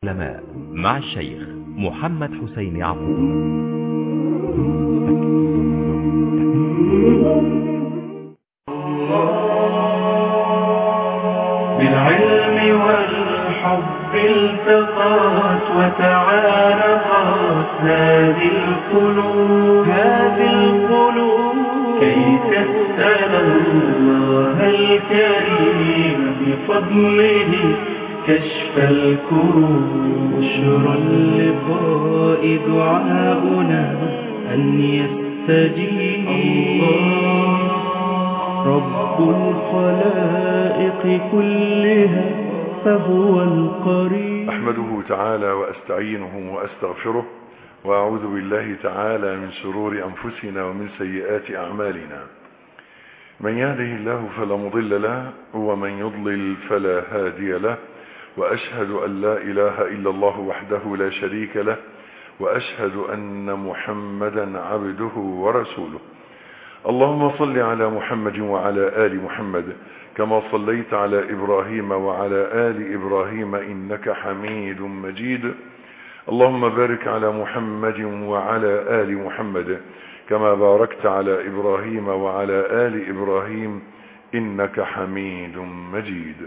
العلماء مع الشيخ محمد حسين يعقوب بالعلم والحب التقات وتعارفت هذه القلوب هذه القلوب كي تسأل الله الكريم بفضله كشف الكروب بشرى اللقاء دعاؤنا أن يستجيب رب الخلائق كلها فهو القريب أحمده تعالى وأستعينه وأستغفره وأعوذ بالله تعالى من شرور أنفسنا ومن سيئات أعمالنا من يهده الله فلا مضل له ومن يضلل فلا هادي له وأشهد أن لا إله إلا الله وحده لا شريك له وأشهد أن محمدا عبده ورسوله اللهم صل على محمد وعلى آل محمد كما صليت على إبراهيم وعلى آل إبراهيم إنك حميد مجيد اللهم بارك على محمد وعلى آل محمد كما باركت على إبراهيم وعلى آل إبراهيم إنك حميد مجيد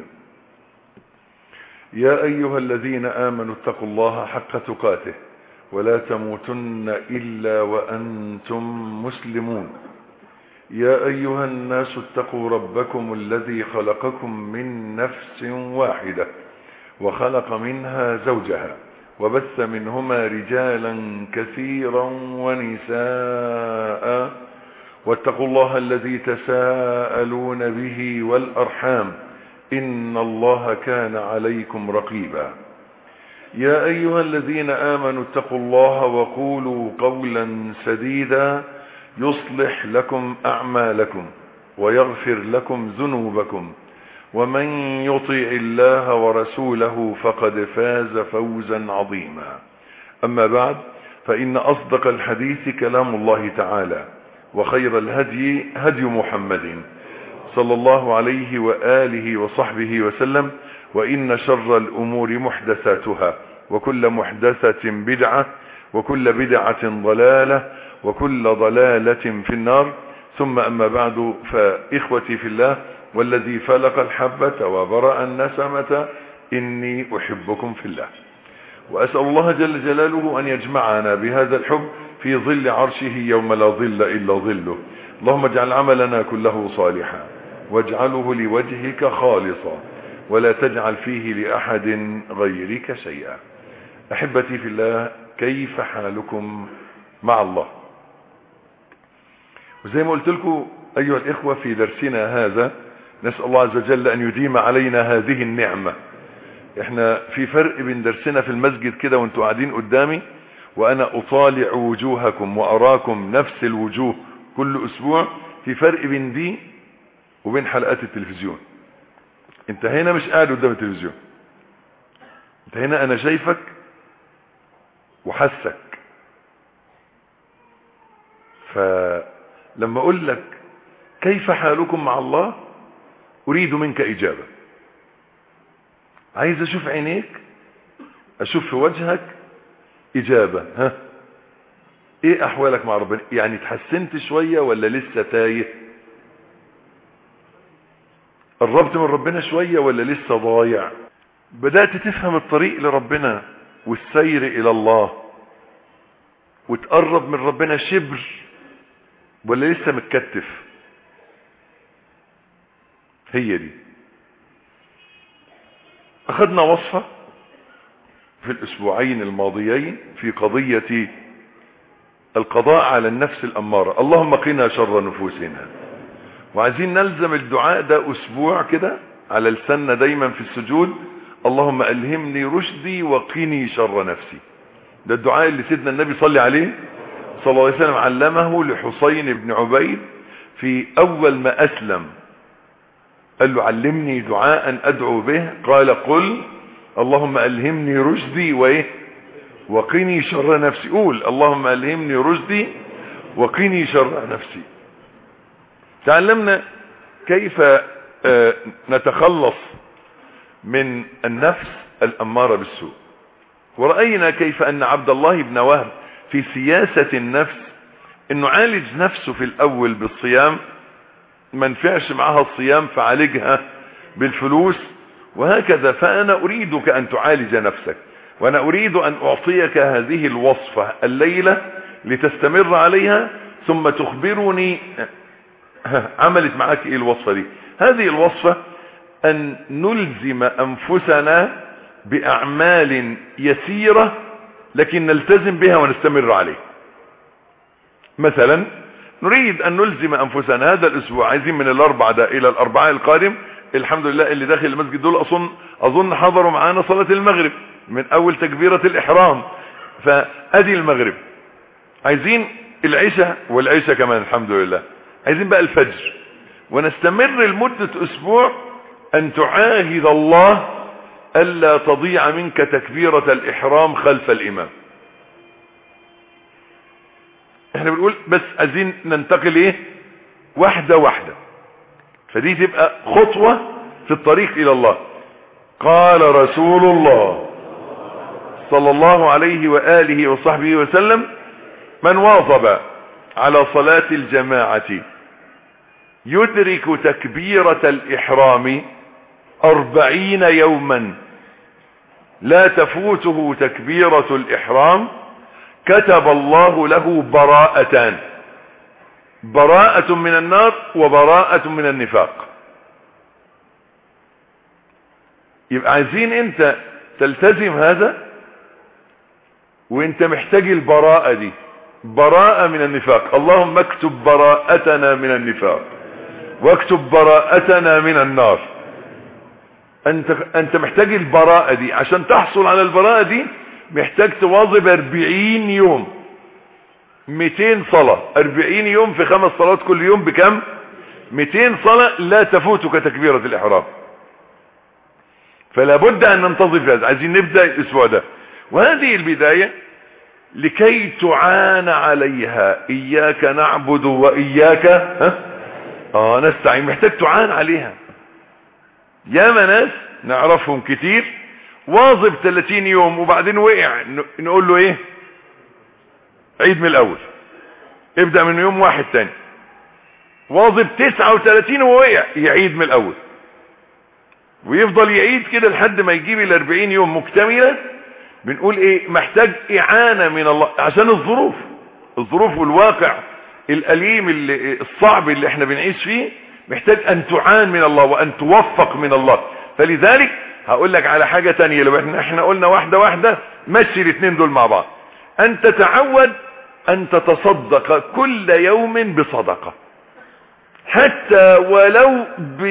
يا أيها الذين آمنوا اتقوا الله حق تقاته ولا تموتن إلا وأنتم مسلمون يا أيها الناس اتقوا ربكم الذي خلقكم من نفس واحدة وخلق منها زوجها وبث منهما رجالا كثيرا ونساء واتقوا الله الذي تساءلون به والأرحام إن الله كان عليكم رقيبا يا أيها الذين آمنوا اتقوا الله وقولوا قولا سديدا يصلح لكم أعمالكم ويغفر لكم ذنوبكم ومن يطيع الله ورسوله فقد فاز فوزا عظيما أما بعد فإن أصدق الحديث كلام الله تعالى وخير الهدي هدي محمد صلى الله عليه وآله وصحبه وسلم وإن شر الأمور محدثاتها وكل محدثة بدعة وكل بدعة ضلالة وكل ضلالة في النار ثم أما بعد فإخوتي في الله والذي فلق الحبة وبرأ النسمة إني أحبكم في الله وأسأل الله جل جلاله أن يجمعنا بهذا الحب في ظل عرشه يوم لا ظل إلا ظله اللهم اجعل عملنا كله صالحا واجعله لوجهك خالصا ولا تجعل فيه لأحد غيرك شيئا أحبتي في الله كيف حالكم مع الله وزي ما قلت لكم أيها الإخوة في درسنا هذا نسأل الله عز وجل أن يديم علينا هذه النعمة احنا في فرق بين درسنا في المسجد كده وانتوا قاعدين قدامي وانا اطالع وجوهكم واراكم نفس الوجوه كل اسبوع في فرق بين دي وبين حلقات التلفزيون انت هنا مش قاعد قدام التلفزيون انت هنا انا شايفك وحسك فلما اقول لك كيف حالكم مع الله اريد منك اجابة عايز اشوف عينيك اشوف في وجهك اجابة ها ايه احوالك مع ربنا يعني اتحسنت شوية ولا لسه تايه قربت من ربنا شوية ولا لسه ضايع بدأت تفهم الطريق لربنا والسير الى الله وتقرب من ربنا شبر ولا لسه متكتف هي دي اخذنا وصفة في الاسبوعين الماضيين في قضية القضاء على النفس الامارة اللهم قنا شر نفوسنا وعايزين نلزم الدعاء ده اسبوع كده على لساننا دايما في السجود اللهم الهمني رشدي وقني شر نفسي ده الدعاء اللي سيدنا النبي صلى عليه صلى الله عليه وسلم علمه لحسين بن عبيد في اول ما اسلم قال له علمني دعاء ادعو به قال قل اللهم الهمني رشدي وايه وقني شر نفسي قول اللهم الهمني رشدي وقني شر نفسي تعلمنا كيف نتخلص من النفس الأمارة بالسوء ورأينا كيف أن عبد الله بن وهب في سياسة النفس انه عالج نفسه في الاول بالصيام ما نفعش معها الصيام فعالجها بالفلوس وهكذا فانا اريدك ان تعالج نفسك وانا اريد ان اعطيك هذه الوصفة الليلة لتستمر عليها ثم تخبرني عملت معك ايه الوصفة دي هذه الوصفة ان نلزم انفسنا باعمال يسيرة لكن نلتزم بها ونستمر عليها مثلا نريد ان نلزم انفسنا هذا الاسبوع عايزين من الاربع ده الى الاربعاء القادم الحمد لله اللي داخل المسجد دول اظن اظن حضروا معانا صلاة المغرب من اول تكبيرة الاحرام فادي المغرب عايزين العشاء والعشاء كمان الحمد لله عايزين بقى الفجر ونستمر لمدة اسبوع ان تعاهد الله الا تضيع منك تكبيرة الاحرام خلف الامام احنا بنقول بس عايزين ننتقل ايه واحدة واحدة فدي تبقى خطوة في الطريق الى الله قال رسول الله صلى الله عليه وآله وصحبه وسلم من واظب على صلاة الجماعة يدرك تكبيرة الإحرام أربعين يوما لا تفوته تكبيرة الإحرام كتب الله له براءتان براءة من النار وبراءة من النفاق يبقى عايزين انت تلتزم هذا وانت محتاج البراءة دي براءة من النفاق اللهم اكتب براءتنا من النفاق واكتب براءتنا من النار انت, انت محتاج البراءة دي عشان تحصل على البراءة دي محتاج تواظب 40 يوم 200 صلاة 40 يوم في خمس صلوات كل يوم بكم 200 صلاة لا تفوتك تكبيرة الاحرام فلا بد ان ننتظر في هذا عايزين نبدأ الاسبوع ده وهذه البداية لكي تعان عليها اياك نعبد واياك ها اه نستعين محتاج تعان عليها ياما ناس نعرفهم كتير واظب 30 يوم وبعدين وقع نقول له ايه عيد من الاول ابدأ من يوم واحد تاني واظب 39 ووقع يعيد من الاول ويفضل يعيد كده لحد ما يجيب ال 40 يوم مكتملة بنقول ايه محتاج اعانة من الله عشان الظروف الظروف والواقع الاليم اللي الصعب اللي احنا بنعيش فيه محتاج ان تعان من الله وان توفق من الله فلذلك هقول لك على حاجة تانية لو احنا, احنا قلنا واحدة واحدة مشي الاثنين دول مع بعض ان تتعود ان تتصدق كل يوم بصدقة حتى ولو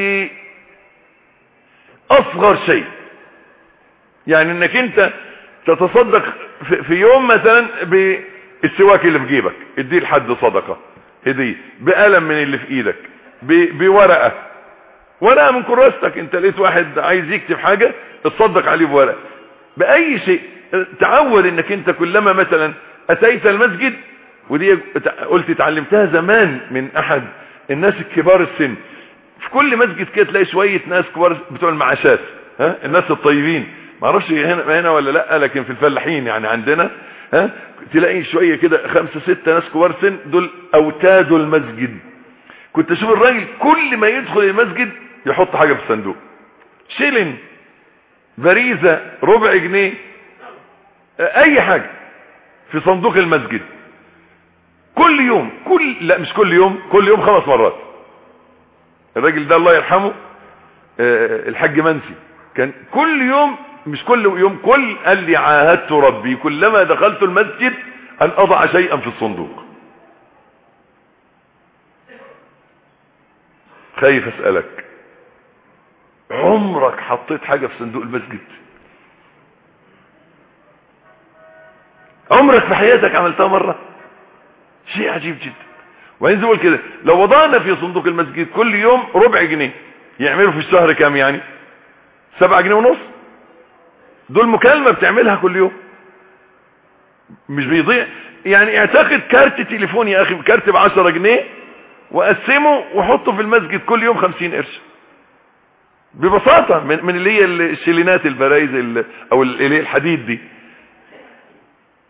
باصغر شيء يعني انك انت تتصدق في يوم مثلا بالسواك اللي في جيبك اديه لحد صدقة هدية بقلم من اللي في ايدك بورقة ورقة من كراستك انت لقيت واحد عايز يكتب حاجة اتصدق عليه بورقة باي شيء تعود انك انت كلما مثلا اتيت المسجد ودي قلت اتعلمتها زمان من احد الناس الكبار السن في كل مسجد كده تلاقي شوية ناس كبار بتوع المعاشات ها الناس الطيبين ما اعرفش هنا هنا ولا لا لكن في الفلاحين يعني عندنا ها تلاقي شوية كده خمسة ستة ناس كبار سن دول اوتاد المسجد كنت اشوف الراجل كل ما يدخل المسجد يحط حاجة في الصندوق شيلن باريزة ربع جنيه اي حاجة في صندوق المسجد كل يوم كل لا مش كل يوم كل يوم خمس مرات الراجل ده الله يرحمه الحاج منسي كان كل يوم مش كل يوم كل قال لي عاهدت ربي كلما دخلت المسجد ان اضع شيئا في الصندوق خايف اسألك عمرك حطيت حاجة في صندوق المسجد عمرك في حياتك عملتها مرة شيء عجيب جدا وعايز اقول كده لو وضعنا في صندوق المسجد كل يوم ربع جنيه يعملوا في الشهر كام يعني سبعة جنيه ونص دول مكالمة بتعملها كل يوم مش بيضيع يعني اعتقد كارت تليفون يا اخي كارت بعشرة جنيه وقسمه وحطه في المسجد كل يوم خمسين قرش ببساطة من, من اللي هي الشلينات البرايز او اللي هي الحديد دي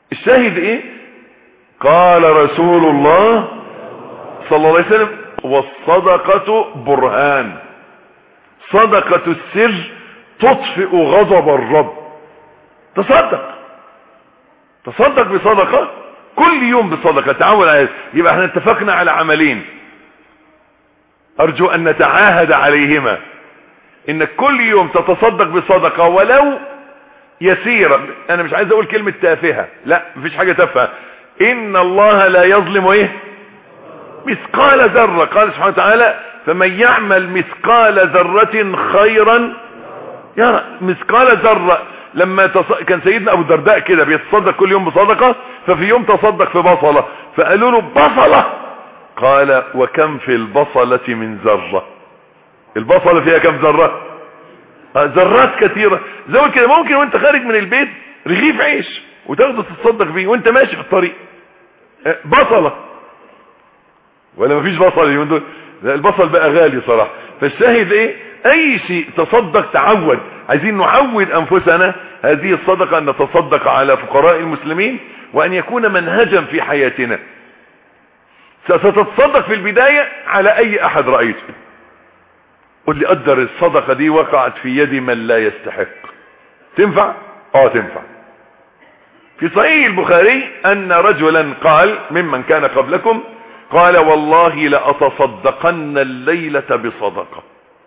الشاهد ايه قال رسول الله صلى الله عليه وسلم والصدقة برهان صدقة السر تطفئ غضب الرب تصدق تصدق بصدقة كل يوم بصدقة تعود على يبقى احنا اتفقنا على عملين ارجو ان نتعاهد عليهما انك كل يوم تتصدق بصدقة ولو يسيرة انا مش عايز اقول كلمة تافهة لا مفيش حاجة تافهة ان الله لا يظلم ايه مثقال ذرة قال سبحانه وتعالى فمن يعمل مثقال ذرة خيرا يرى مثقال ذرة لما تص... كان سيدنا ابو الدرداء كده بيتصدق كل يوم بصدقة ففي يوم تصدق في بصلة فقالوا له بصلة قال وكم في البصلة من ذرة البصلة فيها كم ذرة ذرات كثيرة زي كده ممكن وانت خارج من البيت رغيف عيش وتاخده تتصدق بيه وانت ماشي في الطريق بصلة ولا مفيش بصل اليومين دول البصل بقى غالي صراحة فالشاهد ايه اي شيء تصدق تعود عايزين نعود انفسنا هذه الصدقة ان نتصدق على فقراء المسلمين وان يكون منهجا في حياتنا ستتصدق في البداية على اي احد رأيته قل لي قدر الصدقة دي وقعت في يد من لا يستحق تنفع اه تنفع في صحيح البخاري ان رجلا قال ممن كان قبلكم قال والله لأتصدقن الليلة بصدقة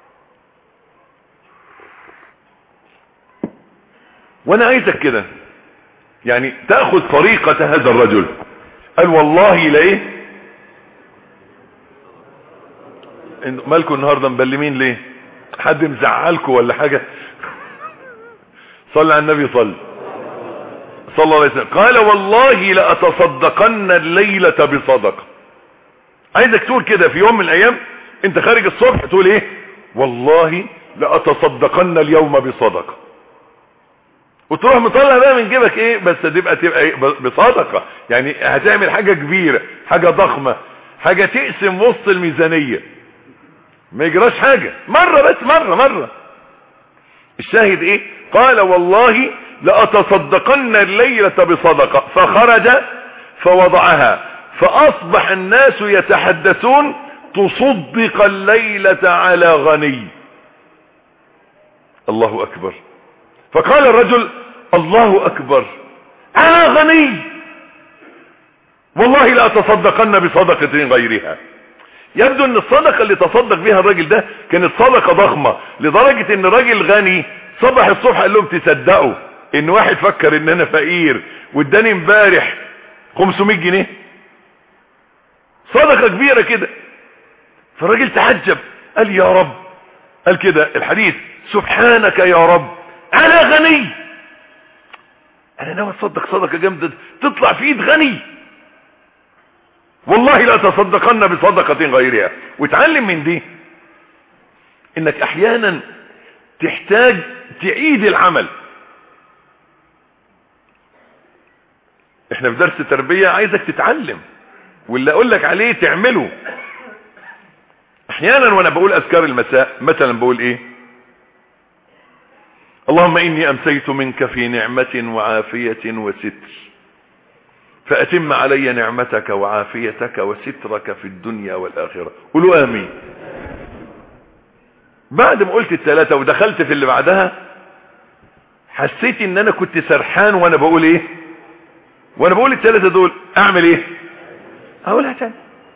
وانا عايزك كده يعني تأخذ طريقة هذا الرجل قال والله لايه مالكم النهاردة مبلمين ليه حد مزعلكم ولا حاجة صلى على النبي صلى صلى الله عليه وسلم قال والله لأتصدقن الليلة بصدقة عايزك تقول كده في يوم من الايام انت خارج الصبح تقول ايه والله لأتصدقن اليوم بصدقة وتروح مطلع بقى من جيبك ايه بس تبقى تبقى إيه بصدقة يعني هتعمل حاجة كبيرة حاجة ضخمة حاجة تقسم وسط الميزانية ما يجراش حاجة مرة بس مرة مرة الشاهد ايه قال والله لأتصدقن الليلة بصدقة فخرج فوضعها فاصبح الناس يتحدثون تصدق الليلة على غني الله اكبر فقال الرجل الله اكبر على غني والله لا تصدقن بصدقة غيرها يبدو ان الصدقة اللي تصدق بها الراجل ده كانت صدقة ضخمة لدرجة ان راجل غني صبح الصبح قال لهم تصدقوا ان واحد فكر ان انا فقير واداني امبارح 500 جنيه صدقة كبيرة كده فالراجل تعجب قال يا رب قال كده الحديث سبحانك يا رب انا غني انا ناوي اتصدق صدقة جامدة تطلع في ايد غني والله لا تصدقن بصدقة غيرها وتعلم من دي انك احيانا تحتاج تعيد العمل احنا في درس تربية عايزك تتعلم واللي اقول لك عليه تعمله احيانا وانا بقول اذكار المساء مثلا بقول ايه اللهم اني امسيت منك في نعمة وعافية وستر فاتم علي نعمتك وعافيتك وسترك في الدنيا والاخرة قولوا امين بعد ما قلت الثلاثة ودخلت في اللي بعدها حسيت ان انا كنت سرحان وانا بقول ايه وانا بقول الثلاثة دول اعمل ايه اقولها تاني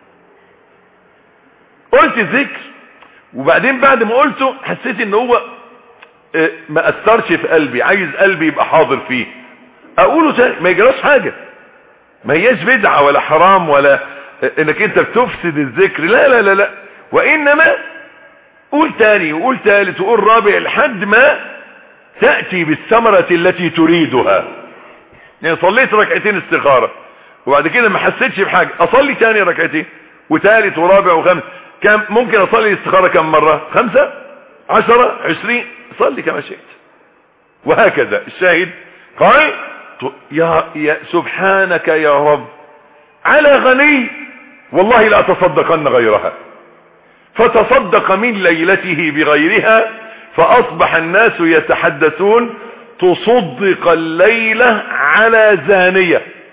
قلت الذكر وبعدين بعد ما قلته حسيت ان هو اه ما اثرش في قلبي عايز قلبي يبقى حاضر فيه اقوله تاني ما يجراش حاجة ما هياش بدعة ولا حرام ولا اه انك انت بتفسد الذكر لا لا لا لا وانما قول تاني وقول تالت وقول رابع لحد ما تأتي بالثمرة التي تريدها يعني صليت ركعتين استخارة وبعد كده ما حسيتش بحاجة اصلي تاني ركعتين وتالت ورابع وخامس كم ممكن اصلي الاستخارة كم مرة خمسة عشرة عشرين صلي كما شئت وهكذا الشاهد قال يا, يا سبحانك يا رب على غني والله لا تصدقن غيرها فتصدق من ليلته بغيرها فاصبح الناس يتحدثون تصدق الليلة على زانية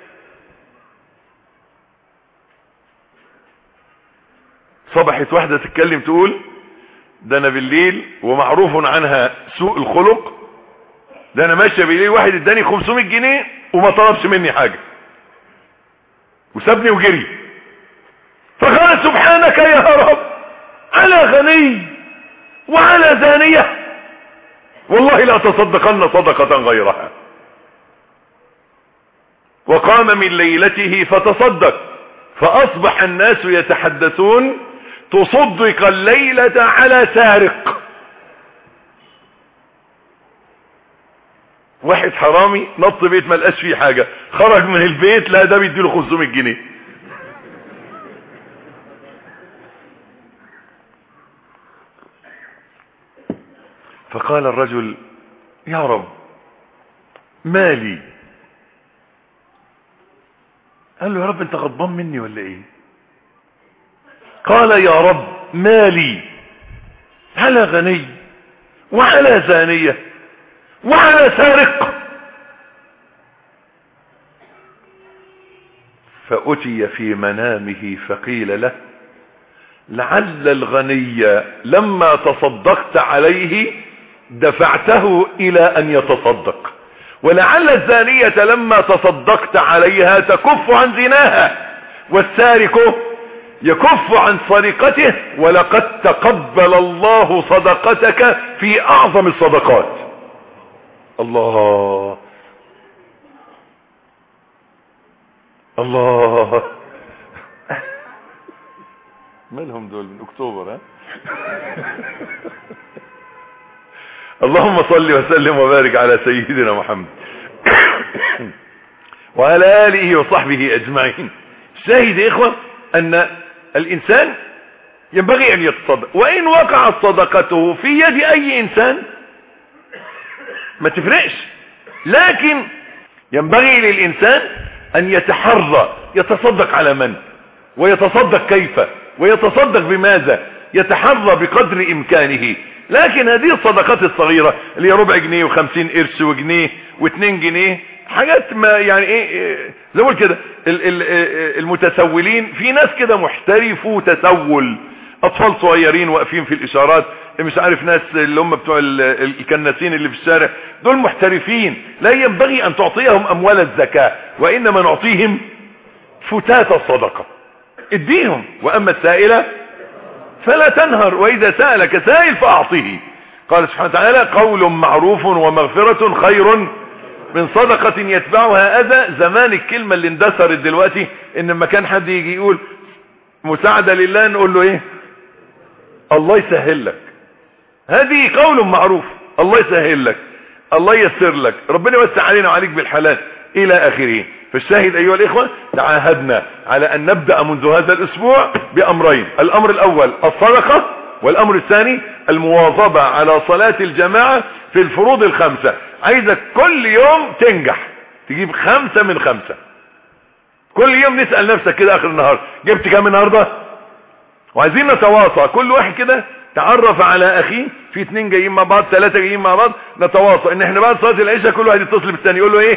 صبحت واحدة تتكلم تقول ده انا بالليل ومعروف عنها سوء الخلق ده انا ماشيه بالليل واحد اداني 500 جنيه وما طلبش مني حاجه وسابني وجري فقال سبحانك يا رب على غني وعلى زانيه والله لا تصدقن صدقه غيرها وقام من ليلته فتصدق فاصبح الناس يتحدثون تصدق الليله على سارق واحد حرامي نط بيت ما لقاش فيه حاجة خرج من البيت لا ده بيديله 500 جنيه فقال الرجل يا رب مالي قال له يا رب انت غضبان مني ولا ايه قال يا رب مالي على غني وعلى زانيه وعلى سارق فأتي في منامه فقيل له لعل الغني لما تصدقت عليه دفعته الى ان يتصدق ولعل الزانية لما تصدقت عليها تكف عن زناها والسارق يكف عن سرقته ولقد تقبل الله صدقتك في اعظم الصدقات الله الله مالهم دول من اكتوبر ها اللهم صل وسلم وبارك على سيدنا محمد وعلى اله وصحبه اجمعين شاهد يا اخوة ان الانسان ينبغي ان يتصدق وان وقعت صدقته في يد اي انسان ما تفرقش لكن ينبغي للإنسان أن يتحرى يتصدق على من ويتصدق كيف ويتصدق بماذا يتحرى بقدر إمكانه لكن هذه الصدقات الصغيرة اللي هي ربع جنيه وخمسين قرش وجنيه واتنين جنيه حاجات ما يعني ايه زي ما كده المتسولين في ناس كده محترفوا تسول اطفال صغيرين واقفين في الاشارات مش عارف ناس اللي هم بتوع الكناسين اللي في الشارع دول محترفين لا ينبغي ان تعطيهم اموال الزكاة وانما نعطيهم فتات الصدقة اديهم واما السائلة فلا تنهر واذا سألك سائل فاعطيه قال سبحانه وتعالى قول معروف ومغفرة خير من صدقة يتبعها اذى زمان الكلمة اللي اندثرت دلوقتي ان لما كان حد يجي يقول مساعدة لله نقول له ايه الله يسهل لك هذه قول معروف الله يسهل لك الله يسر لك ربنا يوسع علينا وعليك بالحلال الى اخره فالشاهد ايها الاخوة تعاهدنا على ان نبدأ منذ هذا الاسبوع بامرين الامر الاول الصدقة والامر الثاني المواظبة على صلاة الجماعة في الفروض الخمسة عايزك كل يوم تنجح تجيب خمسة من خمسة كل يوم نسأل نفسك كده اخر النهار جبت كام النهاردة وعايزين نتواصى كل واحد كده تعرف على اخيه في اتنين جايين مع بعض ثلاثة جايين مع بعض نتواصى ان احنا بعد صلاة العشاء كل واحد يتصل بالثاني يقول له ايه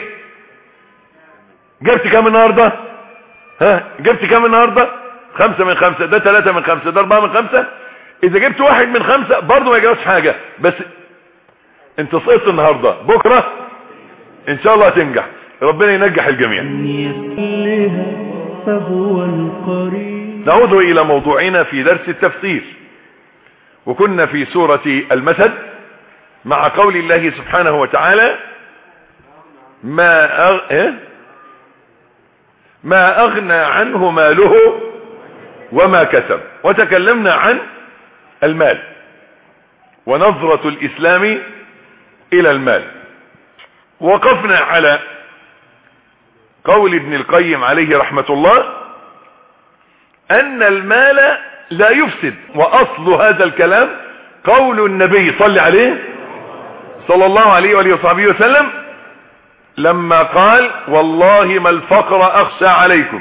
جبت كام النهاردة ها جبت كام النهاردة خمسة من خمسة ده ثلاثة من خمسة ده اربعة من خمسة اذا جبت واحد من خمسة برضه ما يجراش حاجة بس انت سقطت النهاردة بكرة ان شاء الله هتنجح ربنا ينجح الجميع يسلها فهو القريب نعود الى موضوعنا في درس التفسير وكنا في سورة المسد مع قول الله سبحانه وتعالى ما أغ... إيه؟ ما اغنى عنه ماله وما كسب وتكلمنا عن المال ونظرة الاسلام الى المال وقفنا على قول ابن القيم عليه رحمة الله ان المال لا يفسد واصل هذا الكلام قول النبي صلى عليه صلى الله عليه وآله وصحبه وسلم لما قال والله ما الفقر اخشى عليكم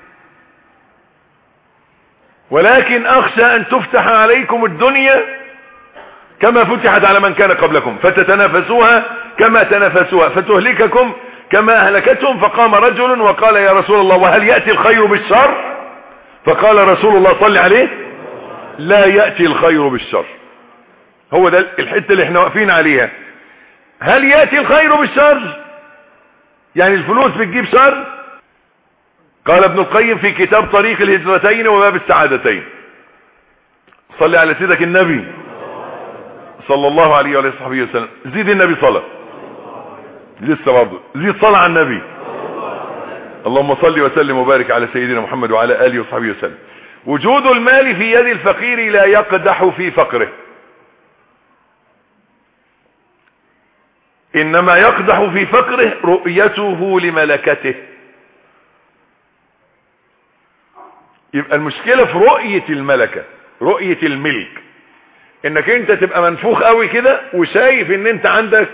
ولكن اخشى ان تفتح عليكم الدنيا كما فتحت على من كان قبلكم فتتنافسوها كما تنافسوها فتهلككم كما اهلكتهم فقام رجل وقال يا رسول الله وهل يأتي الخير بالشر فقال رسول الله صلى عليه لا يأتي الخير بالشر هو ده الحتة اللي احنا واقفين عليها هل يأتي الخير بالشر يعني الفلوس بتجيب شر قال ابن القيم في كتاب طريق الهجرتين وباب السعادتين صلي على سيدك النبي صلى الله عليه وعلى صحبه وسلم زيد النبي صلاة لسه برضه زيد صلاة على النبي اللهم صل وسلم وبارك على سيدنا محمد وعلى آله وصحبه وسلم وجود المال في يد الفقير لا يقدح في فقره انما يقدح في فقره رؤيته لملكته يبقى المشكلة في رؤية الملكة رؤية الملك انك انت تبقى منفوخ قوي كده وشايف ان انت عندك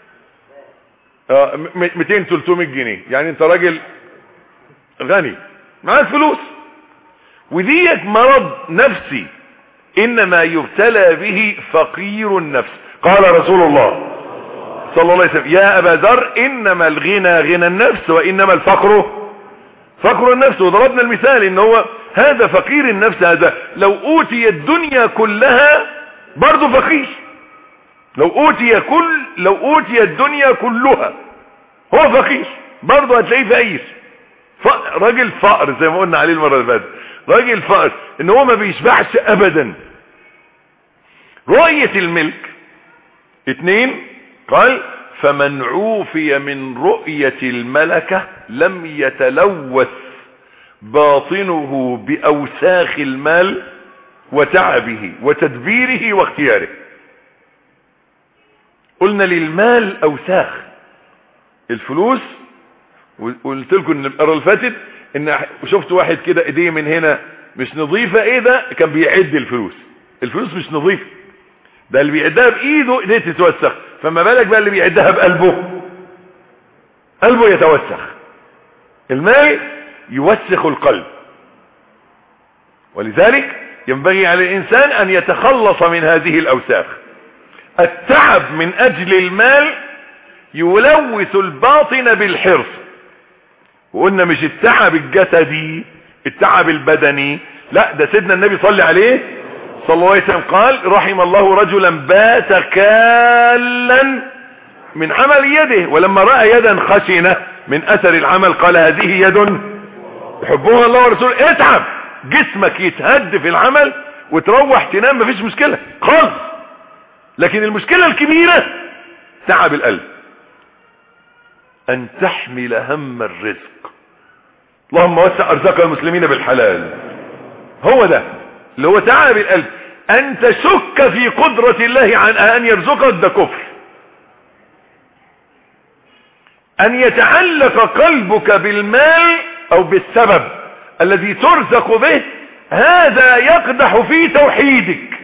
200 300 جنيه يعني انت راجل غني معاك فلوس وديت مرض نفسي انما يبتلى به فقير النفس قال رسول الله صلى الله عليه وسلم يا ابا ذر انما الغنى غنى النفس وانما الفقر فقر النفس وضربنا المثال ان هو هذا فقير النفس هذا لو اوتي الدنيا كلها برضه فقير لو اوتي كل لو اوتي الدنيا كلها هو فقير برضه هتلاقيه فقير راجل فقر زي ما قلنا عليه المره اللي فاتت راجل فقر ان هو ما بيشبعش ابدا رؤيه الملك اتنين قال فمن عوفي من رؤية الملكة لم يتلوث باطنه بأوساخ المال وتعبه وتدبيره واختياره قلنا للمال أوساخ الفلوس وقلت لكم ان المره اللي فاتت ان شفت واحد كده ايديه من هنا مش نظيفه ايه ده كان بيعد الفلوس الفلوس مش نظيفه ده اللي بيعدها بايده ايديه تتوسخ فما بالك بقى اللي بيعدها بقلبه قلبه يتوسخ المال يوسخ القلب ولذلك ينبغي على الانسان ان يتخلص من هذه الاوساخ التعب من اجل المال يلوث الباطن بالحرص وقلنا مش التعب الجسدي التعب البدني لا ده سيدنا النبي صلى عليه صلى الله عليه وسلم قال رحم الله رجلا بات كالا من عمل يده ولما رأى يدا خشنة من اثر العمل قال هذه يد يحبها الله ورسوله اتعب جسمك يتهد في العمل وتروح تنام مفيش مشكلة خالص لكن المشكلة الكبيرة تعب القلب ان تحمل هم الرزق اللهم وسع ارزاق المسلمين بالحلال هو ده اللي هو تعب القلب ان تشك في قدرة الله عن ان يرزقك ده كفر ان يتعلق قلبك بالمال او بالسبب الذي ترزق به هذا يقدح في توحيدك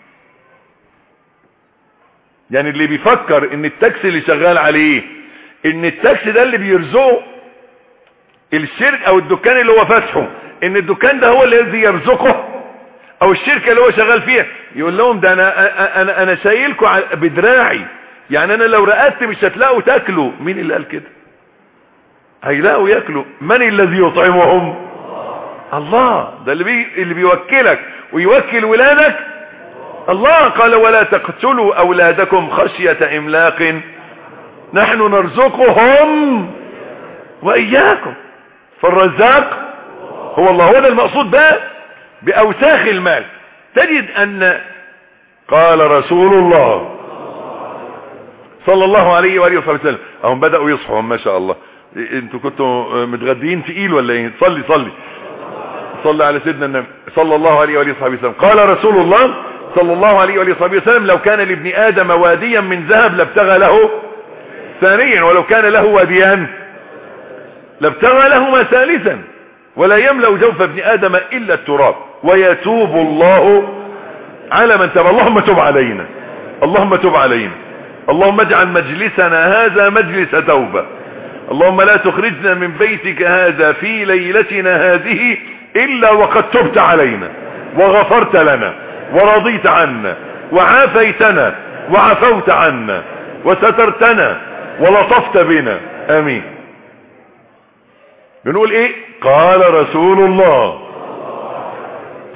يعني اللي بيفكر ان التاكسي اللي شغال عليه ان التاكسي ده اللي بيرزقه الشرك او الدكان اللي هو فاتحه ان الدكان ده هو الذي يرزقه او الشركة اللي هو شغال فيها يقول لهم ده انا انا انا شايلكم بدراعي يعني انا لو رقدت مش هتلاقوا تاكلوا مين اللي قال كده هيلاقوا ياكلوا من الذي يطعمهم الله ده اللي بي اللي بيوكلك ويوكل ولادك الله قال ولا تقتلوا اولادكم خشية املاق نحن نرزقهم واياكم فالرزاق هو الله هو ده المقصود بقى باوساخ المال تجد ان قال رسول الله صلى الله عليه وآله وصحبه وسلم اهم بدأوا يصحوا ما شاء الله انتوا كنتوا متغدين تقيل ولا ايه صلي صلي صلي على سيدنا النبي صلى الله عليه وآله وصحبه وسلم قال رسول الله صلى الله عليه وآله وصحبه وسلم لو كان لابن آدم واديا من ذهب لابتغى له ثانيا ولو كان له واديان لابتغى لهما ثالثا ولا يملأ جوف ابن آدم إلا التراب ويتوب الله على من تاب اللهم تب علينا اللهم تب علينا اللهم اجعل مجلسنا هذا مجلس توبة اللهم لا تخرجنا من بيتك هذا في ليلتنا هذه إلا وقد تبت علينا وغفرت لنا ورضيت عنا وعافيتنا وعفوت عنا وسترتنا ولطفت بنا امين بنقول ايه قال رسول الله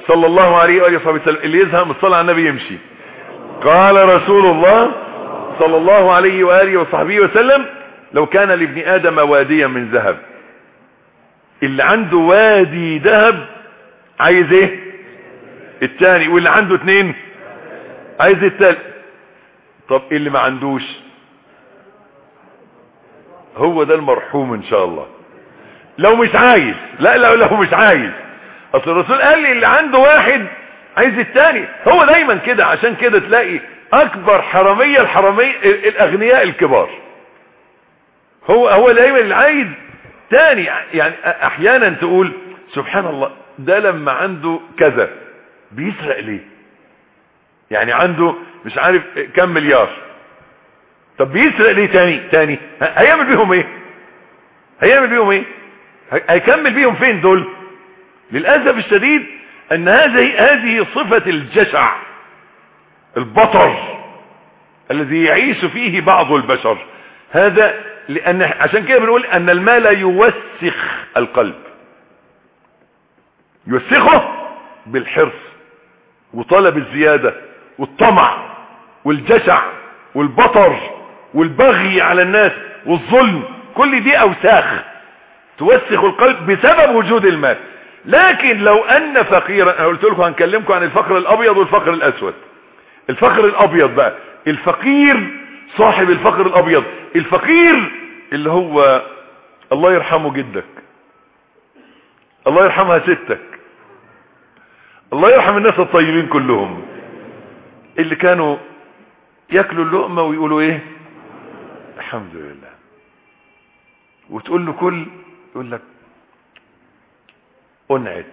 صلى الله عليه وآله وصحبه وسلم اللي يزهق من الصلاة على النبي يمشي قال رسول الله صلى الله عليه وآله وصحبه وسلم لو كان لابن آدم واديا من ذهب اللي عنده وادي ذهب عايز ايه التاني واللي عنده اتنين عايز التالت طب اللي ما عندوش هو ده المرحوم ان شاء الله لو مش عايز لا لا لو مش عايز اصل الرسول قال لي اللي عنده واحد عايز التاني هو دايما كده عشان كده تلاقي اكبر حرامية الحرامية الاغنياء الكبار هو هو دايما اللي عايز تاني يعني احيانا تقول سبحان الله ده لما عنده كذا بيسرق ليه يعني عنده مش عارف كم مليار طب بيسرق ليه تاني تاني هيعمل بيهم ايه هيعمل بيهم ايه هيكمل بيهم فين دول للأسف الشديد ان هذه هذه صفة الجشع البطر الذي يعيش فيه بعض البشر هذا لان عشان كده بنقول ان المال يوسخ القلب يوسخه بالحرص وطلب الزيادة والطمع والجشع والبطر والبغي على الناس والظلم كل دي اوساخ توسخ القلب بسبب وجود المال لكن لو ان فقيرا انا قلت لكم هنكلمكم عن الفقر الابيض والفقر الاسود الفقر الابيض بقى الفقير صاحب الفقر الابيض الفقير اللي هو الله يرحمه جدك الله يرحمها ستك الله يرحم الناس الطيبين كلهم اللي كانوا ياكلوا اللقمة ويقولوا ايه الحمد لله وتقول له كل يقول لك انعت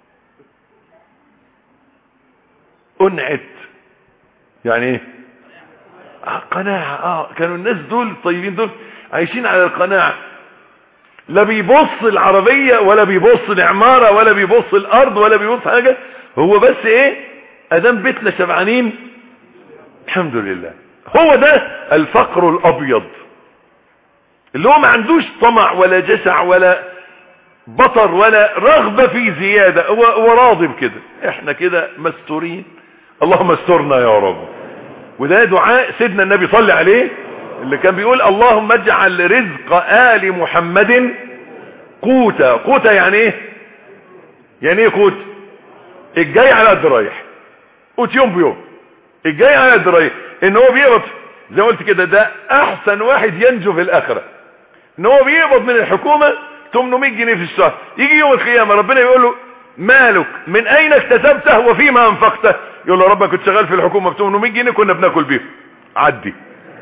انعت يعني ايه آه قناعة اه كانوا الناس دول الطيبين دول عايشين على القناعة لا بيبص العربية ولا بيبص العمارة ولا بيبص الارض ولا بيبص حاجة هو بس ايه ادام بيتنا شبعانين الحمد لله هو ده الفقر الابيض اللي هو ما عندوش طمع ولا جشع ولا بطر ولا رغبة في زيادة هو, هو راضي بكده احنا كده مستورين اللهم استرنا يا رب وده دعاء سيدنا النبي صلى عليه اللي كان بيقول اللهم اجعل رزق آل محمد قوتا قوتا يعني ايه يعني ايه قوت الجاي على قد رايح قوت يوم بيوم الجاي على قد رايح ان هو بيقبض زي ما قلت كده ده احسن واحد ينجو في الاخرة ان هو بيقبض من الحكومة 800 جنيه في الشهر يجي يوم القيامة ربنا يقول له مالك من اين اكتسبته وفيما انفقته يقول له ربنا كنت شغال في الحكومة ب 800 جنيه كنا بناكل بيهم عدي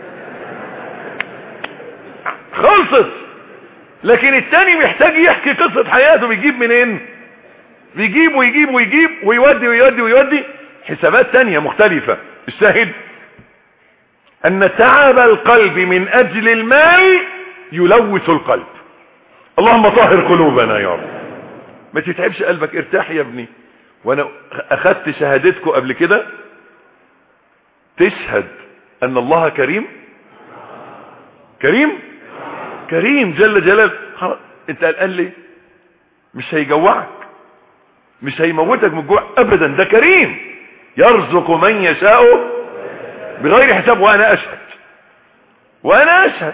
خلصت لكن التاني محتاج يحكي قصة حياته بيجيب منين بيجيب ويجيب ويجيب ويودي ويودي ويودي حسابات تانية مختلفة الشاهد ان تعب القلب من اجل المال يلوث القلب اللهم طهر قلوبنا يا رب ما تتعبش قلبك ارتاح يا ابني وانا اخدت شهادتكم قبل كده تشهد ان الله كريم كريم كريم جل جلاله خلاص انت قلقان ليه مش هيجوعك مش هيموتك من الجوع ابدا ده كريم يرزق من يشاء بغير حساب وانا اشهد وانا اشهد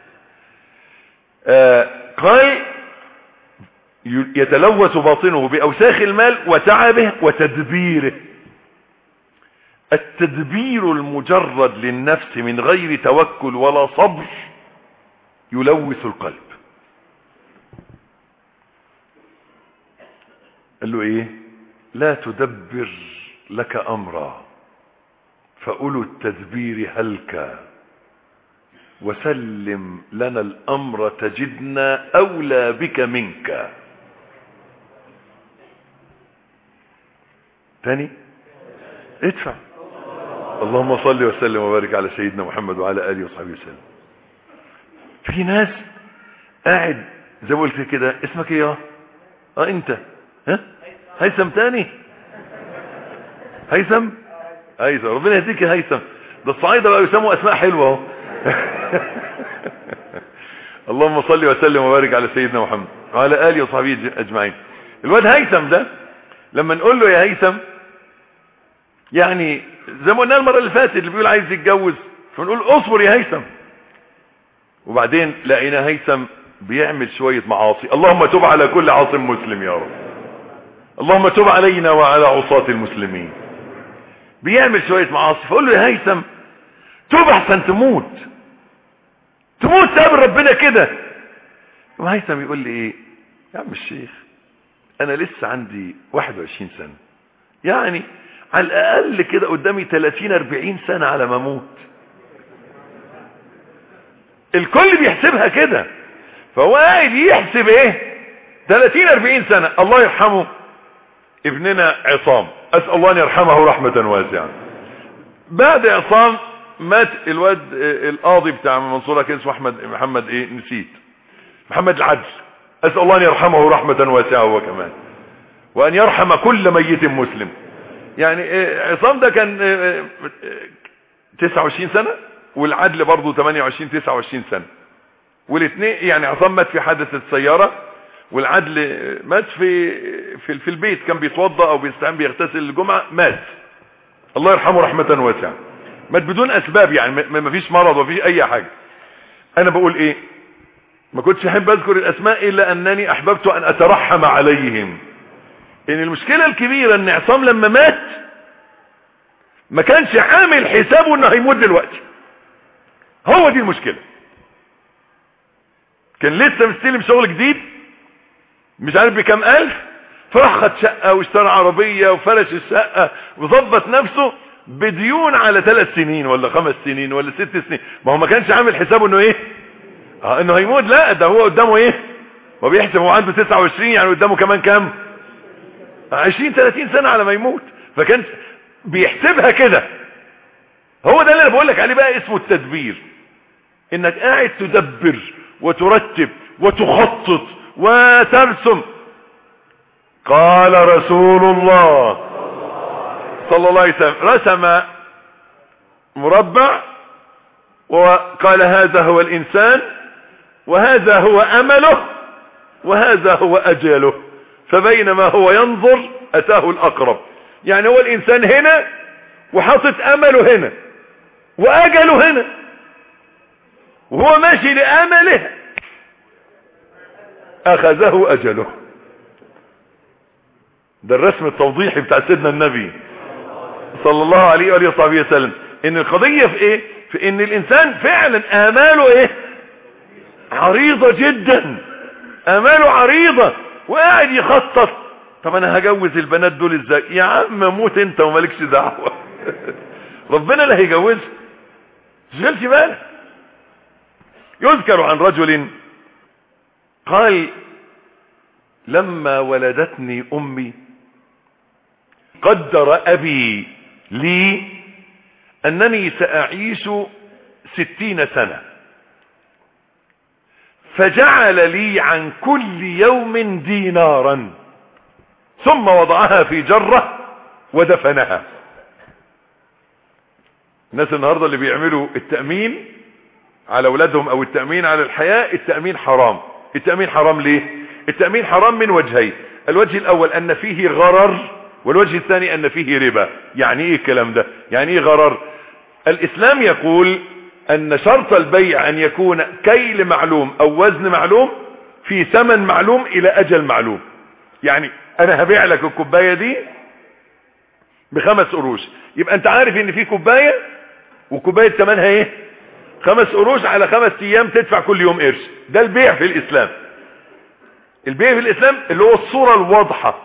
آه قال يتلوث باطنه باوساخ المال وتعبه وتدبيره التدبير المجرد للنفس من غير توكل ولا صبر يلوث القلب قال له ايه لا تدبر لك امرا فأولو التدبير هلك وسلم لنا الامر تجدنا اولى بك منك تاني ادفع اللهم صل وسلم وبارك على سيدنا محمد وعلى اله وصحبه وسلم في ناس قاعد زي ما قلت كده اسمك ايه اه اه انت ها هيثم تاني هيثم هيثم ربنا يهديك يا هيثم ده الصعايده بقى يسموا اسماء حلوه اهو اللهم صل وسلم وبارك على سيدنا محمد وعلى اله وصحبه اجمعين الواد هيثم ده لما نقول له يا هيثم يعني زي ما قلنا المره اللي فاتت اللي بيقول عايز يتجوز فنقول اصبر يا هيثم وبعدين لقينا هيثم بيعمل شويه معاصي اللهم تب على كل عاصم مسلم يا رب اللهم تب علينا وعلى عصاة المسلمين بيعمل شويه معاصي فقول له يا هيثم توب احسن تموت تموت تقابل ربنا كده وهيثم يقول لي ايه يا عم الشيخ انا لسه عندي 21 سنة يعني على الاقل كده قدامي 30 40 سنة على ما اموت الكل بيحسبها كده فهو قاعد يحسب ايه 30 40 سنة الله يرحمه ابننا عصام اسال الله ان يرحمه رحمة واسعة بعد عصام مات الواد القاضي بتاع المنصورة كان اسمه احمد محمد ايه نسيت محمد العدل اسال الله ان يرحمه رحمة واسعة هو كمان وان يرحم كل ميت مسلم يعني عصام ده كان 29 سنة والعدل برضه 28 29 سنة والاثنين يعني عصام مات في حادثة سيارة والعدل مات في في, في البيت كان بيتوضا او بيستعين بيغتسل الجمعة مات الله يرحمه رحمة واسعة مات بدون اسباب يعني ما فيش مرض وفيش اي حاجة انا بقول ايه ما كنتش احب اذكر الاسماء الا انني احببت ان اترحم عليهم ان المشكلة الكبيرة ان عصام لما مات ما كانش عامل حسابه انه هيموت دلوقتي هو دي المشكلة كان لسه مستلم شغل جديد مش عارف بكام الف فراح خد شقة واشترى عربية وفرش الشقة وظبط نفسه بديون على ثلاث سنين ولا خمس سنين ولا ست سنين ما هو ما كانش عامل حسابه انه ايه اه انه هيموت لا ده هو قدامه ايه ما بيحسب هو عنده 29 يعني قدامه كمان كام 20 30 سنة على ما يموت فكان بيحسبها كده هو ده اللي انا بقول لك عليه بقى اسمه التدبير انك قاعد تدبر وترتب وتخطط وترسم قال رسول الله صلى الله عليه وسلم رسم مربع وقال هذا هو الانسان وهذا هو امله وهذا هو اجله فبينما هو ينظر اتاه الاقرب يعني هو الانسان هنا وحاطط امله هنا واجله هنا وهو ماشي لامله اخذه اجله ده الرسم التوضيحي بتاع سيدنا النبي صلى الله عليه وآله وصحبه وسلم ان القضية في ايه في ان الانسان فعلا اماله ايه عريضة جدا اماله عريضة وقاعد يخطط طب انا هجوز البنات دول ازاي يا عم موت انت ومالكش دعوة ربنا اللي هيجوزك تشغلش بالك يذكر عن رجل قال لما ولدتني امي قدر ابي لي انني ساعيش ستين سنة فجعل لي عن كل يوم دينارا ثم وضعها في جرة ودفنها الناس النهاردة اللي بيعملوا التأمين على اولادهم او التأمين على الحياة التأمين حرام التأمين حرام ليه التأمين حرام من وجهين الوجه الاول ان فيه غرر والوجه الثاني ان فيه ربا يعني ايه الكلام ده يعني ايه غرر الاسلام يقول ان شرط البيع ان يكون كيل معلوم او وزن معلوم في ثمن معلوم الى اجل معلوم يعني انا هبيع لك الكوباية دي بخمس قروش يبقى انت عارف ان في كوباية وكوباية ثمنها ايه خمس قروش على خمس ايام تدفع كل يوم قرش ده البيع في الاسلام البيع في الاسلام اللي هو الصورة الواضحة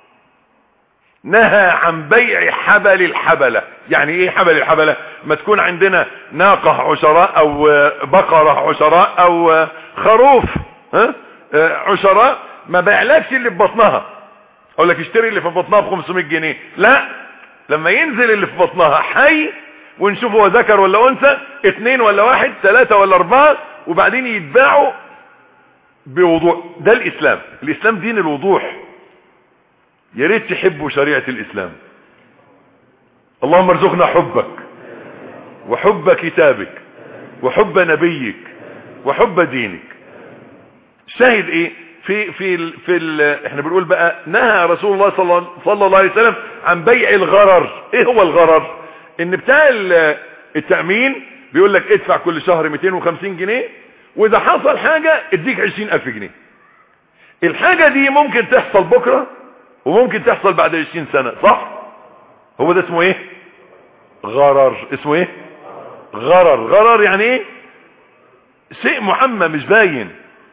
نهى عن بيع حبل الحبلة يعني ايه حبل الحبلة ما تكون عندنا ناقة عشراء او بقرة عشراء او خروف ها عشراء ما بيعلكش اللي في بطنها اقول لك اشتري اللي في بطنها ب 500 جنيه لا لما ينزل اللي في بطنها حي ونشوف هو ذكر ولا انثى اتنين ولا واحد ثلاثة ولا اربعة وبعدين يتباعوا بوضوح ده الاسلام الاسلام دين الوضوح يا ريت تحبوا شريعة الاسلام اللهم ارزقنا حبك وحب كتابك وحب نبيك وحب دينك شاهد ايه في في ال في ال احنا بنقول بقى نهى رسول الله صلى الله, صلى الله عليه وسلم عن بيع الغرر ايه هو الغرر ان بتاع التأمين بيقول لك ادفع كل شهر 250 جنيه واذا حصل حاجة اديك 20000 جنيه الحاجة دي ممكن تحصل بكرة وممكن تحصل بعد 20 سنة صح هو ده اسمه ايه غرر اسمه ايه غرر غرر يعني ايه شيء محمى مش باين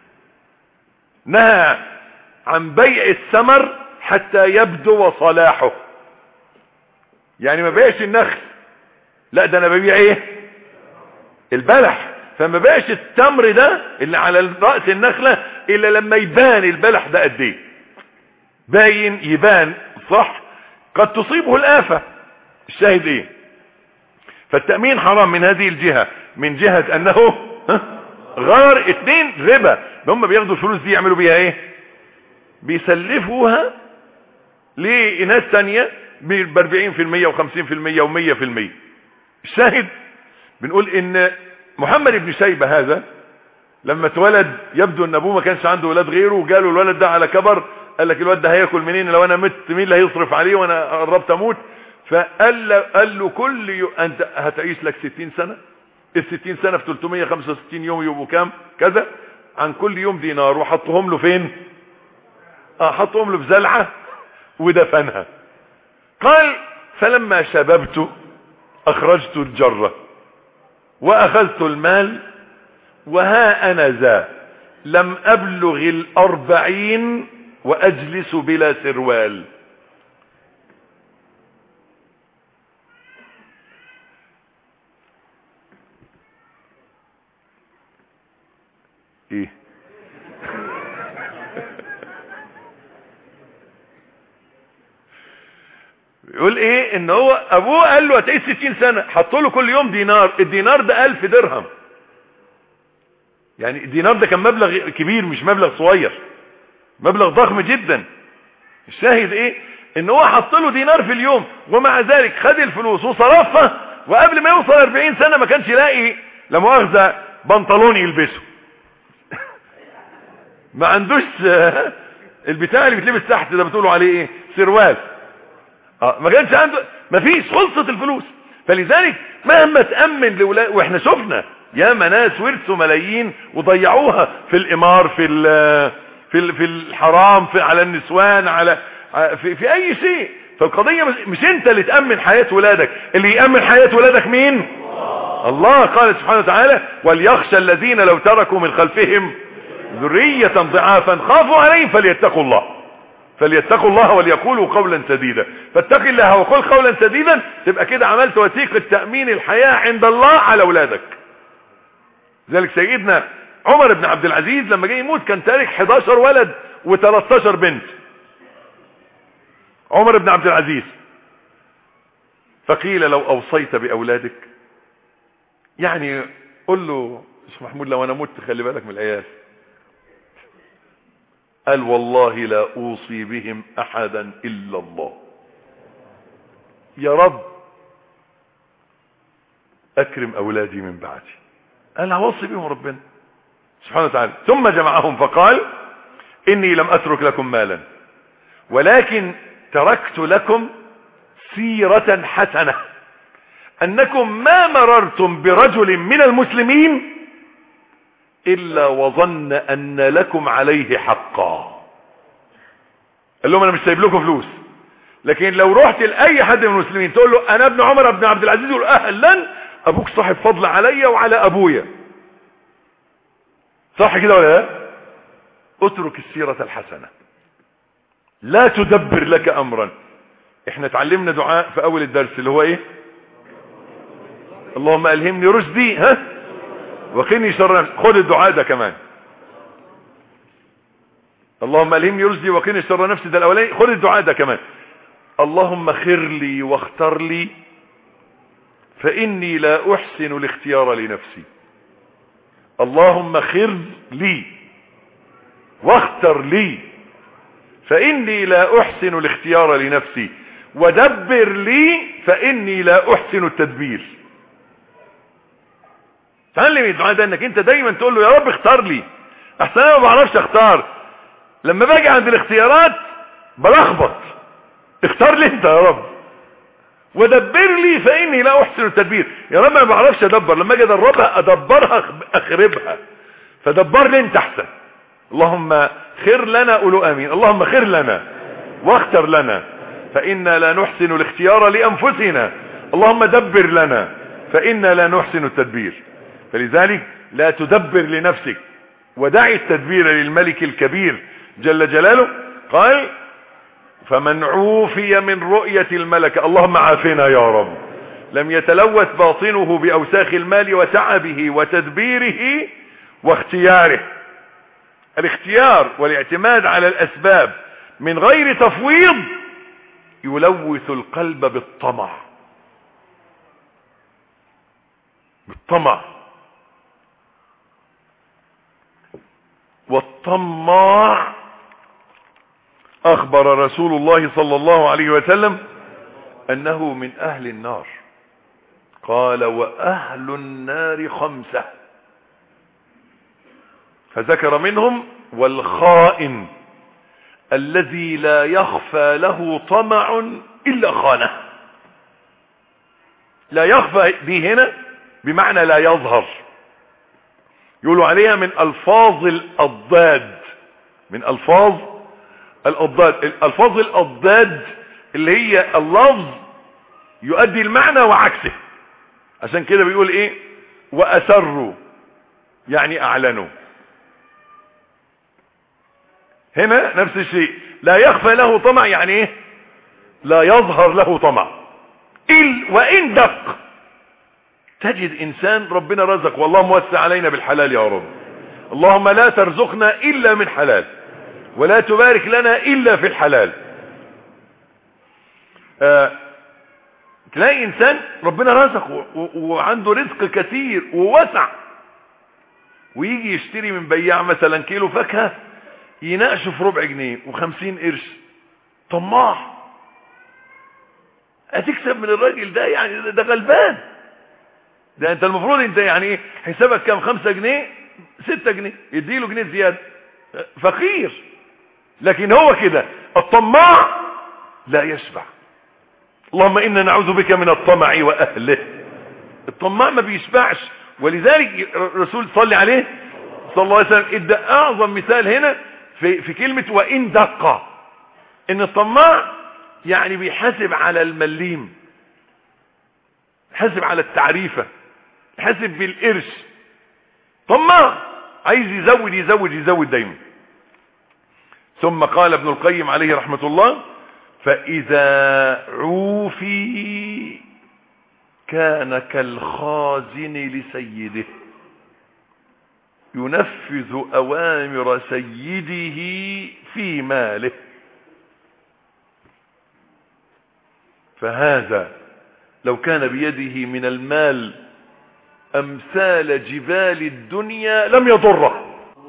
نهى عن بيع الثمر حتى يبدو صلاحه يعني ما بيعش النخل لا ده انا ببيع ايه البلح فما بيعش التمر ده اللي على رأس النخلة الا لما يبان البلح ده قد ايه باين يبان صح قد تصيبه الآفة الشاهد ايه فالتأمين حرام من هذه الجهة من جهة انه غار اتنين ربا هم بياخدوا الفلوس دي يعملوا بيها ايه بيسلفوها لناس تانية ب 40% و50% و100% الشاهد بنقول ان محمد بن شيبة هذا لما اتولد يبدو ان ابوه ما كانش عنده ولاد غيره وقالوا الولد ده على كبر قال لك الولد ده هياكل منين لو انا مت مين اللي هيصرف عليه وانا قربت اموت فقال له, قال له كل يوم انت هتعيش لك 60 سنة ال 60 سنة في 365 يوم يبقوا كام كذا عن كل يوم دينار وحطهم له فين اه حطهم له في زلعة ودفنها قال فلما شببت اخرجت الجرة واخذت المال وها انا ذا لم ابلغ الاربعين واجلس بلا سروال ايه يقول ايه ان هو ابوه قال له هتعيش 60 سنة حط له كل يوم دينار الدينار ده 1000 درهم يعني الدينار ده كان مبلغ كبير مش مبلغ صغير مبلغ ضخم جدا الشاهد ايه ان هو حط له دينار في اليوم ومع ذلك خد الفلوس وصرفها وقبل ما يوصل 40 سنة ما كانش يلاقي لا مؤاخذة بنطلون يلبسه ما عندوش البتاع اللي بيتلبس تحت ده بتقولوا عليه ايه سروال اه ما كانش عنده ما فيش خلصت الفلوس فلذلك مهما تأمن لولا واحنا شفنا ياما ناس ورثوا ملايين وضيعوها في الامار في ال في ال في الحرام في على النسوان على في, في اي شيء فالقضية مش انت اللي تأمن حياة ولادك اللي يأمن حياة ولادك مين الله قال سبحانه وتعالى وليخشى الذين لو تركوا من خلفهم ذرية ضعافا خافوا عليهم فليتقوا الله فليتقوا الله وليقولوا قولا سديدا فاتق الله وقل قولا سديدا تبقى كده عملت وثيقة تأمين الحياة عند الله على اولادك ذلك سيدنا عمر بن عبد العزيز لما جه يموت كان تارك 11 ولد و13 بنت عمر بن عبد العزيز فقيل لو اوصيت باولادك يعني قل له مش محمود لو انا مت خلي بالك من العيال قال والله لا اوصي بهم احدا الا الله يا رب اكرم اولادي من بعدي قال اوصي بهم ربنا سبحانه وتعالى ثم جمعهم فقال اني لم اترك لكم مالا ولكن تركت لكم سيرة حسنة انكم ما مررتم برجل من المسلمين الا وظن ان لكم عليه حقا قال لهم انا مش سايب لكم فلوس لكن لو رحت لاي حد من المسلمين تقول له انا ابن عمر بن عبد العزيز يقول اهلا ابوك صاحب فضل عليا وعلى ابويا صح كده ولا لا اترك السيرة الحسنة لا تدبر لك امرا احنا اتعلمنا دعاء في اول الدرس اللي هو ايه اللهم الهمني رشدي ها وقني شر نفسي خد الدعاء ده كمان اللهم الهمني رشدي وقني شر نفسي ده الاولاني خد الدعاء ده كمان اللهم خر لي واختر لي فاني لا احسن الاختيار لنفسي اللهم خر لي واختر لي فاني لا احسن الاختيار لنفسي ودبر لي فاني لا احسن التدبير تعلم الدعاء ده انك انت دايما تقول له يا رب اختار لي احسن انا ما بعرفش اختار لما باجي عند الاختيارات بلخبط اختار لي انت يا رب ودبر لي فاني لا احسن التدبير يا رب ما بعرفش ادبر لما اجي ادربها ادبرها اخربها فدبر لي انت احسن اللهم خير لنا قولوا امين اللهم خير لنا واختر لنا فانا لا نحسن الاختيار لانفسنا اللهم دبر لنا فانا لا نحسن التدبير فلذلك لا تدبر لنفسك ودع التدبير للملك الكبير جل جلاله قال فمن عوفي من رؤية الملكة اللهم عافنا يا رب لم يتلوث باطنه بأوساخ المال وتعبه وتدبيره واختياره الاختيار والاعتماد على الأسباب من غير تفويض يلوث القلب بالطمع بالطمع والطماع اخبر رسول الله صلى الله عليه وسلم انه من اهل النار قال واهل النار خمسة فذكر منهم والخائن الذي لا يخفى له طمع الا خانه لا يخفى دي هنا بمعنى لا يظهر يقولوا عليها من الفاظ الاضداد من الفاظ الاضداد الالفاظ الاضداد اللي هي اللفظ يؤدي المعنى وعكسه عشان كده بيقول ايه واسروا يعني اعلنوا هنا نفس الشيء لا يخفى له طمع يعني ايه لا يظهر له طمع إل وان دق تجد انسان ربنا رزق والله موسع علينا بالحلال يا رب اللهم لا ترزقنا الا من حلال ولا تبارك لنا الا في الحلال آه تلاقي انسان ربنا رزق وعنده رزق كثير ووسع ويجي يشتري من بياع مثلا كيلو فاكهه يناقشه في ربع جنيه وخمسين قرش طماع هتكسب من الراجل ده يعني ده غلبان ده انت المفروض انت يعني ايه حسابك كام خمسة جنيه ستة جنيه يديله جنيه زيادة فقير لكن هو كده الطماع لا يشبع اللهم انا نعوذ بك من الطمع واهله الطماع ما بيشبعش ولذلك الرسول صلى عليه صلى الله عليه وسلم ادى اعظم مثال هنا في, في كلمة وان دقة ان الطماع يعني بيحاسب على المليم حاسب على التعريفة حاسب بالقرش طماع عايز يزود يزود يزود دايما ثم قال ابن القيم عليه رحمة الله فإذا عوفي كان كالخازن لسيده ينفذ أوامر سيده في ماله فهذا لو كان بيده من المال أمثال جبال الدنيا لم يضره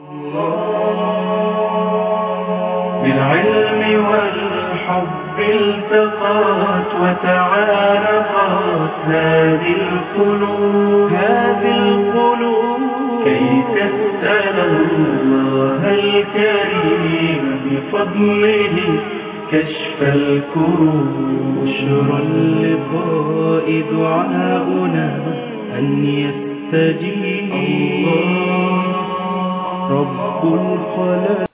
بالعلم والحب التقات وتعارفت هذه القلوب هذه القلوب كي تسأل الله الكريم بفضله كشف الكروب بشرى اللقاء دعاؤنا أن يستجيب رب الخلق